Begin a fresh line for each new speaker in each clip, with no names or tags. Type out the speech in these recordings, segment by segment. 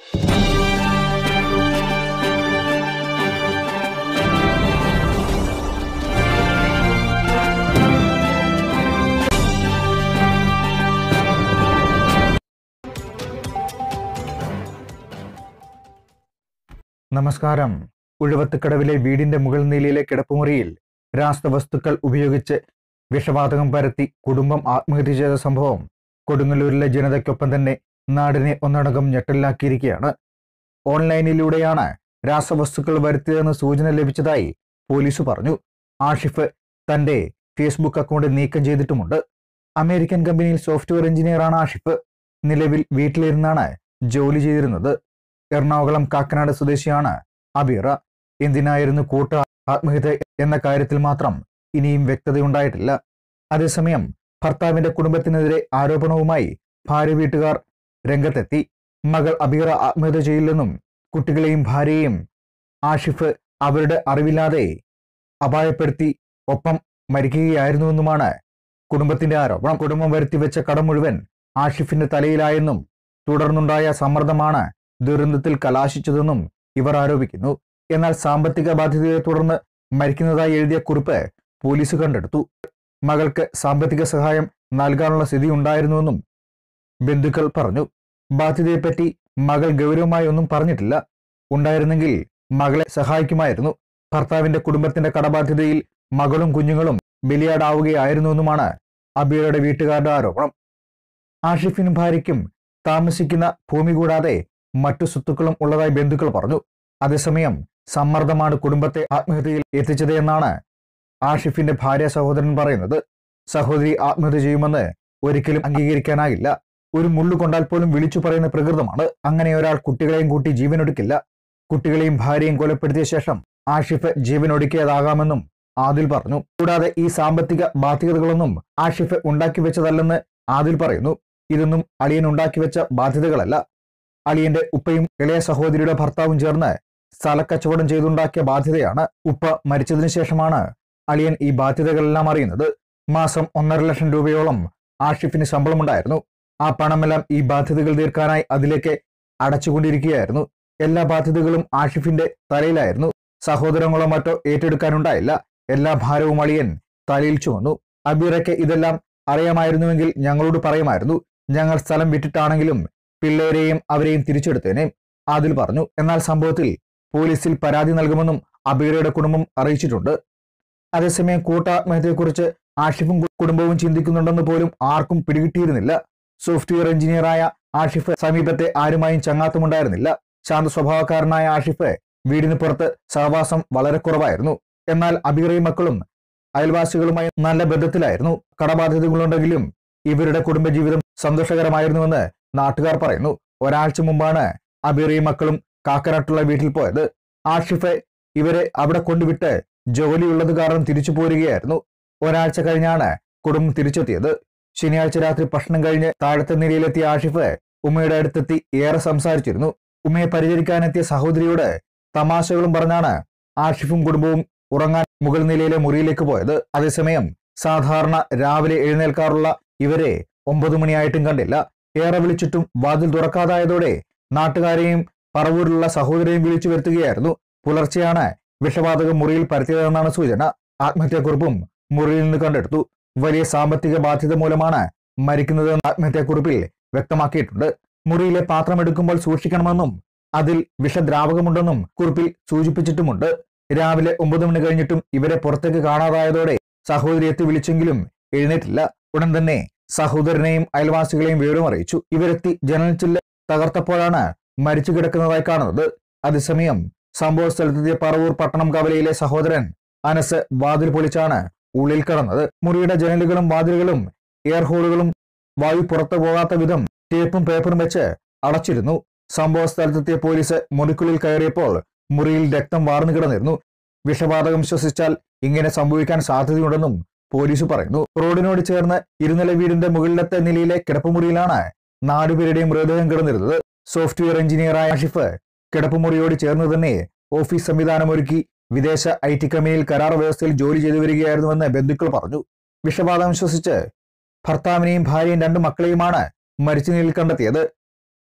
നമസ്കാരം ഉഴുവത്തുക്കടവിലെ വീടിന്റെ മുകൾ നിലയിലെ കിടപ്പുമുറിയിൽ രാസവസ്തുക്കൾ ഉപയോഗിച്ച് വിഷവാതകം പരത്തി കുടുംബം ആത്മഹത്യ ചെയ്ത സംഭവം കൊടുങ്ങല്ലൂരിലെ ജനതയ്ക്കൊപ്പം തന്നെ നാടിനെ ഒന്നടങ്കം ഞെട്ടലിലാക്കിയിരിക്കുകയാണ് ഓൺലൈനിലൂടെയാണ് രാസവസ്തുക്കൾ വരുത്തിയതെന്ന് സൂചന ലഭിച്ചതായി പോലീസ് പറഞ്ഞു ആഷിഫ് തന്റെ ഫേസ്ബുക്ക് അക്കൗണ്ട് നീക്കം ചെയ്തിട്ടുമുണ്ട് അമേരിക്കൻ കമ്പനിയിൽ സോഫ്റ്റ്വെയർ എഞ്ചിനീയറാണ് ആഷിഫ് നിലവിൽ വീട്ടിലിരുന്നാണ് ജോലി ചെയ്തിരുന്നത് എറണാകുളം കാക്കനാട് സ്വദേശിയാണ് അബീറ എന്തിനായിരുന്നു കൂട്ട ആത്മഹത്യ എന്ന കാര്യത്തിൽ മാത്രം ഇനിയും വ്യക്തതയുണ്ടായിട്ടില്ല അതേസമയം ഭർത്താവിന്റെ കുടുംബത്തിനെതിരെ ആരോപണവുമായി ഭാര്യ വീട്ടുകാർ രംഗത്തെത്തി മകൾ അബീറ ആത്മഹത്യ ചെയ്യില്ലെന്നും കുട്ടികളെയും ഭാര്യയെയും ആഷിഫ് അവരുടെ അറിവില്ലാതെ അപായപ്പെടുത്തി ഒപ്പം മരിക്കുകയായിരുന്നുവെന്നുമാണ് കുടുംബത്തിന്റെ ആരോപണം കുടുംബം വരുത്തിവെച്ച കടം മുഴുവൻ ആഷിഫിന്റെ തലയിലായെന്നും തുടർന്നുണ്ടായ സമ്മർദ്ദമാണ് ദുരന്തത്തിൽ കലാശിച്ചതെന്നും ഇവർ ആരോപിക്കുന്നു എന്നാൽ സാമ്പത്തിക ബാധ്യതയെ തുടർന്ന് മരിക്കുന്നതായി എഴുതിയ കുറിപ്പ് പോലീസ് കണ്ടെടുത്തു മകൾക്ക് സാമ്പത്തിക സഹായം നൽകാനുള്ള സ്ഥിതി ഉണ്ടായിരുന്നുവെന്നും ബന്ധുക്കൾ പറഞ്ഞു ബാധ്യതയെപ്പറ്റി മകൾ ഗൗരവമായി ഒന്നും പറഞ്ഞിട്ടില്ല ഉണ്ടായിരുന്നെങ്കിൽ മകളെ സഹായിക്കുമായിരുന്നു ഭർത്താവിന്റെ കുടുംബത്തിന്റെ കടബാധ്യതയിൽ മകളും കുഞ്ഞുങ്ങളും ബലിയാടാവുകയായിരുന്നുവെന്നുമാണ് അബീറയുടെ വീട്ടുകാരുടെ ആരോപണം ആഷിഫിനും ഭാര്യയ്ക്കും താമസിക്കുന്ന ഭൂമി കൂടാതെ മറ്റു സ്വത്തുക്കളും ഉള്ളതായി ബന്ധുക്കൾ പറഞ്ഞു അതേസമയം സമ്മർദ്ദമാണ് കുടുംബത്തെ ആത്മഹത്യയിൽ എത്തിച്ചത് എന്നാണ് ആഷിഫിന്റെ ഭാര്യ സഹോദരൻ പറയുന്നത് സഹോദരി ആത്മഹത്യ ചെയ്യുമെന്ന് ഒരിക്കലും അംഗീകരിക്കാനാകില്ല ഒരു മുള്ളു കൊണ്ടാൽ പോലും വിളിച്ചു പറയുന്ന പ്രകൃതമാണ് അങ്ങനെ ഒരാൾ കുട്ടികളെയും കൂട്ടി ജീവനൊടുക്കില്ല കുട്ടികളെയും ഭാര്യയും കൊലപ്പെടുത്തിയ ശേഷം ആഷിഫ് ജീവനൊടുക്കിയതാകാമെന്നും ആദിൽ പറഞ്ഞു കൂടാതെ ഈ സാമ്പത്തിക ബാധ്യതകളൊന്നും ആഷിഫ് ഉണ്ടാക്കി വെച്ചതല്ലെന്ന് ആദിൽ പറയുന്നു ഇതൊന്നും അളിയൻ ഉണ്ടാക്കി വെച്ച ബാധ്യതകളല്ല അളിയന്റെ ഉപ്പയും ഇളയ സഹോദരിയുടെ ഭർത്താവും ചേർന്ന് സ്ഥലക്കച്ചവടം ചെയ്തുണ്ടാക്കിയ ബാധ്യതയാണ് ഉപ്പ മരിച്ചതിനു ശേഷമാണ് അളിയൻ ഈ ബാധ്യതകളെല്ലാം അറിയുന്നത് മാസം ഒന്നര ലക്ഷം രൂപയോളം ആഷിഫിന് ശമ്പളമുണ്ടായിരുന്നു ആ പണമെല്ലാം ഈ ബാധ്യതകൾ തീർക്കാനായി അതിലേക്ക് അടച്ചുകൊണ്ടിരിക്കുകയായിരുന്നു എല്ലാ ബാധ്യതകളും ആഷിഫിന്റെ തലയിലായിരുന്നു സഹോദരങ്ങളോ മറ്റോ ഏറ്റെടുക്കാനുണ്ടായില്ല എല്ലാ ഭാരവും അളിയൻ തലയിൽ ചുമന്നു അബീറയ്ക്ക് ഇതെല്ലാം അറിയാമായിരുന്നുവെങ്കിൽ ഞങ്ങളോട് പറയുമായിരുന്നു ഞങ്ങൾ സ്ഥലം വിട്ടിട്ടാണെങ്കിലും പിള്ളേരെയും അവരെയും തിരിച്ചെടുത്തേനെ ആദിൽ പറഞ്ഞു എന്നാൽ സംഭവത്തിൽ പോലീസിൽ പരാതി നൽകുമെന്നും അബീറയുടെ കുടുംബം അറിയിച്ചിട്ടുണ്ട് അതേസമയം കൂട്ടാത്മഹത്യയെക്കുറിച്ച് ആഷിഫും കു- കുടുംബവും ചിന്തിക്കുന്നുണ്ടെന്ന് പോലും ആർക്കും പിടികിട്ടിയിരുന്നില്ല സോഫ്റ്റ്വെയർ എഞ്ചിനീയറായ ആഷിഫ് സമീപത്തെ ആരുമായും ചങ്ങാത്തമുണ്ടായിരുന്നില്ല ശാന്ത സ്വഭാവക്കാരനായ ആഷിഫ് വീടിന് പുറത്ത് സഹവാസം വളരെ കുറവായിരുന്നു എന്നാൽ അബീറയും മക്കളും അയൽവാസികളുമായി നല്ല ബന്ധത്തിലായിരുന്നു കടബാധ്യതകളുണ്ടെങ്കിലും ഇവരുടെ കുടുംബജീവിതം സന്തോഷകരമായിരുന്നുവെന്ന് നാട്ടുകാർ പറയുന്നു ഒരാഴ്ച മുമ്പാണ് അബീറയും മക്കളും കാക്കനാട്ടുള്ള വീട്ടിൽ പോയത് ആഷിഫ് ഇവരെ അവിടെ കൊണ്ടുവിട്ട് ജോലിയുള്ളത് കാരണം തിരിച്ചു പോരുകയായിരുന്നു ഒരാഴ്ച കഴിഞ്ഞാണ് കുടുംബം തിരിച്ചെത്തിയത് ശനിയാഴ്ച രാത്രി ഭക്ഷണം കഴിഞ്ഞ് താഴത്തെ നിലയിലെത്തിയ ആഷിഫ് ഉമ്മയുടെ അടുത്തെത്തി ഏറെ സംസാരിച്ചിരുന്നു ഉമ്മയെ പരിചരിക്കാനെത്തിയ സഹോദരിയോട് തമാശകളും പറഞ്ഞാണ് ആഷിഫും കുടുംബവും ഉറങ്ങാൻ മുകൾ നിലയിലെ മുറിയിലേക്ക് പോയത് അതേസമയം സാധാരണ രാവിലെ എഴുന്നേൽക്കാറുള്ള ഇവരെ ഒമ്പത് മണിയായിട്ടും കണ്ടില്ല ഏറെ വിളിച്ചിട്ടും വാതിൽ തുറക്കാതായതോടെ നാട്ടുകാരെയും പറവൂരിലുള്ള സഹോദരിയെയും വിളിച്ചു വരുത്തുകയായിരുന്നു പുലർച്ചെയാണ് വിഷവാതകം മുറിയിൽ പരത്തിയതെന്നാണ് സൂചന ആത്മഹത്യാക്കുറിപ്പും മുറിയിൽ നിന്ന് കണ്ടെടുത്തു വലിയ സാമ്പത്തിക ബാധ്യത മൂലമാണ് മരിക്കുന്നതെന്ന് ആത്മഹത്യാക്കുറിപ്പിൽ വ്യക്തമാക്കിയിട്ടുണ്ട് മുറിയിലെ പാത്രം എടുക്കുമ്പോൾ സൂക്ഷിക്കണമെന്നും അതിൽ വിഷദ്രാവകമുണ്ടെന്നും കുറിപ്പിൽ സൂചിപ്പിച്ചിട്ടുമുണ്ട് രാവിലെ ഒമ്പത് മണി കഴിഞ്ഞിട്ടും ഇവരെ പുറത്തേക്ക് കാണാതായതോടെ സഹോദരി എത്തി വിളിച്ചെങ്കിലും എഴുന്നേറ്റില്ല ഉടൻ തന്നെ സഹോദരനെയും അയൽവാസികളെയും വിവരം അറിയിച്ചു ഇവരെത്തി ജനൽ ചില്ല് തകർത്തപ്പോഴാണ് മരിച്ചു കിടക്കുന്നതായി കാണുന്നത് അതേസമയം സംഭവ സ്ഥലത്തെത്തിയ പറവൂർ പട്ടണം കവലയിലെ സഹോദരൻ അനസ് വാതിൽ പൊളിച്ചാണ് ഉള്ളിൽ കടന്നത് മുറിയുടെ ജനലുകളും വാതിലുകളും എയർ ഹോളുകളും വായു പുറത്തു പോകാത്ത വിധം ടേപ്പും പേപ്പറും വെച്ച് അടച്ചിരുന്നു സംഭവ സ്ഥലത്തെത്തിയ പോലീസ് മുറിക്കുള്ളിൽ കയറിയപ്പോൾ മുറിയിൽ രക്തം വാർന്നു കിടന്നിരുന്നു വിഷവാതകം ശ്വസിച്ചാൽ ഇങ്ങനെ സംഭവിക്കാൻ സാധ്യതയുണ്ടെന്നും പോലീസ് പറയുന്നു റോഡിനോട് ചേർന്ന് ഇരുനില വീടിന്റെ മുകളിലത്തെ നിലയിലെ കിടപ്പുമുറിയിലാണ് നാലുപേരുടെയും മൃതദേഹം കിടന്നിരുന്നത് സോഫ്റ്റ്വെയർ എഞ്ചിനീയറായ ആഷിഫ് കിടപ്പുമുറിയോട് ചേർന്ന് തന്നെ ഓഫീസ് സംവിധാനമൊരുക്കി വിദേശ ഐ ടി കമ്പനിയിൽ കരാർ വ്യവസ്ഥയിൽ ജോലി ചെയ്തു വരികയായിരുന്നുവെന്ന് ബന്ധുക്കൾ പറഞ്ഞു വിഷവാതകം ശ്വസിച്ച് ഭർത്താവിനെയും ഭാര്യയും രണ്ട് മക്കളെയുമാണ് മരിച്ച നിലയിൽ കണ്ടെത്തിയത്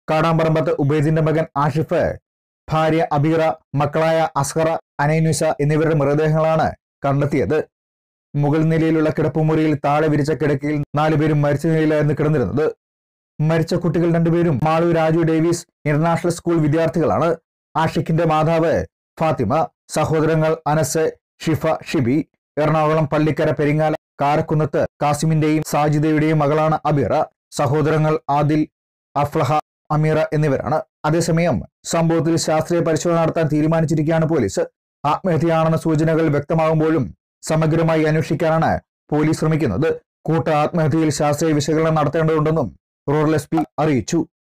കാടാമ്പറമ്പത്ത് ഉബൈദിന്റെ മകൻ ആഷിഫ് ഭാര്യ അബീറ മക്കളായ അസ്ഹറ അനൈനുസ എന്നിവരുടെ മൃതദേഹങ്ങളാണ് കണ്ടെത്തിയത് മുകൾ നിലയിലുള്ള കിടപ്പുമുറിയിൽ താഴെ വിരിച്ച കിടക്കയിൽ നാലുപേരും മരിച്ച നിലയിലായിരുന്നു കിടന്നിരുന്നത് മരിച്ച കുട്ടികൾ രണ്ടുപേരും Malu Raju Davis international school വിദ്യാർത്ഥികളാണ് ആഷിഖിന്റെ മാതാവ് ഫാത്തിമ സഹോദരങ്ങൾ അനസ് ഷിഫ ഷിബി എറണാകുളം പള്ളിക്കര പെരിങ്ങാല കാരക്കുന്നത്ത് കാസിമിന്റെയും സാജിദയുടെയും മകളാണ് അബീറ സഹോദരങ്ങൾ ആദിൽ അഫ്ലഹ അമീറ എന്നിവരാണ് അതേസമയം സംഭവത്തിൽ ശാസ്ത്രീയ പരിശോധന നടത്താൻ തീരുമാനിച്ചിരിക്കുകയാണ് പോലീസ് ആത്മഹത്യയാണെന്ന സൂചനകൾ വ്യക്തമാകുമ്പോഴും സമഗ്രമായി അന്വേഷിക്കാനാണ് പോലീസ് ശ്രമിക്കുന്നത് കൂട്ട ആത്മഹത്യയിൽ ശാസ്ത്രീയ വിശകലനം നടത്തേണ്ടതുണ്ടെന്നും റൂറൽ എസ് പി അറിയിച്ചു